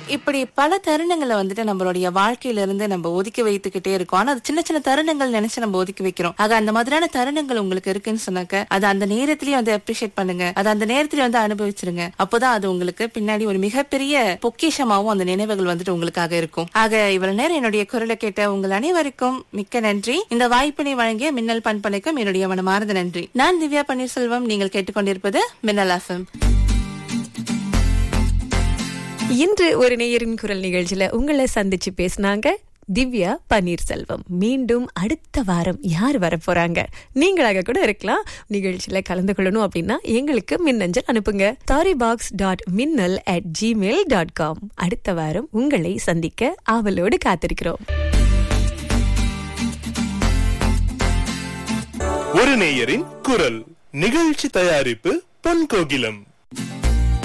இப்படி பல தருணங்களை வந்துட்டு நம்மளுடைய வாழ்க்கையில இருந்து நம்ம ஒதுக்கி வைத்துக்கிட்டே இருக்கோம் ஆனா அது சின்ன சின்ன தருணங்கள் நினைச்சு நம்ம ஒதுக்கி வைக்கிறோம் ஆக அந்த மாதிரியான தருணங்கள் உங்களுக்கு இருக்குன்னு சொன்னாக்க அது அந்த நேரத்திலேயே வந்து அப்ரிஷியேட் பண்ணுங்க அது அந்த நேரத்திலேயே வந்து அனுபவிச்சிருங்க அப்போதான் அது உங்களுக்கு பின்னாடி ஒரு மிகப்பெரிய பொக்கிஷமாவும் அந்த நினைவுகள் வந்துட்டு உங்களுக்காக இருக்கும் ஆக இவ்வளவு நேரம் என்னுடைய குரலை கேட்ட உங்கள் அனைவருக்கும் மிக்க நன்றி இந்த வாய்ப்பினை வழங்கிய மின்னல் பண்பலைக்கும் என்னுடைய மனமார்ந்த நன்றி நான் திவ்யா பன்னீர்செல்வம் நீங்கள் கேட்டுக்கொண்டிருப்பது மின்னல் எஃப்எம் இன்று ஒரு நேயரின் குரல் நிகழ்ச்சியில உங்களை சந்திச்சு பேசினாங்க திவ்யா பன்னீர்செல்வம் மீண்டும் அடுத்த வாரம் யார் வர போறாங்க நீங்களாக கூட இருக்கலாம் நிகழ்ச்சியில கலந்து கொள்ளணும் அப்படின்னா எங்களுக்கு மின்னஞ்சல் அனுப்புங்க தாரி பாக்ஸ் டாட் மின்னல் அட் ஜிமெயில் டாட் காம் அடுத்த வாரம் உங்களை சந்திக்க ஆவலோடு காத்திருக்கிறோம் ஒரு நேயரின் குரல் நிகழ்ச்சி தயாரிப்பு பொன் கோகிலம்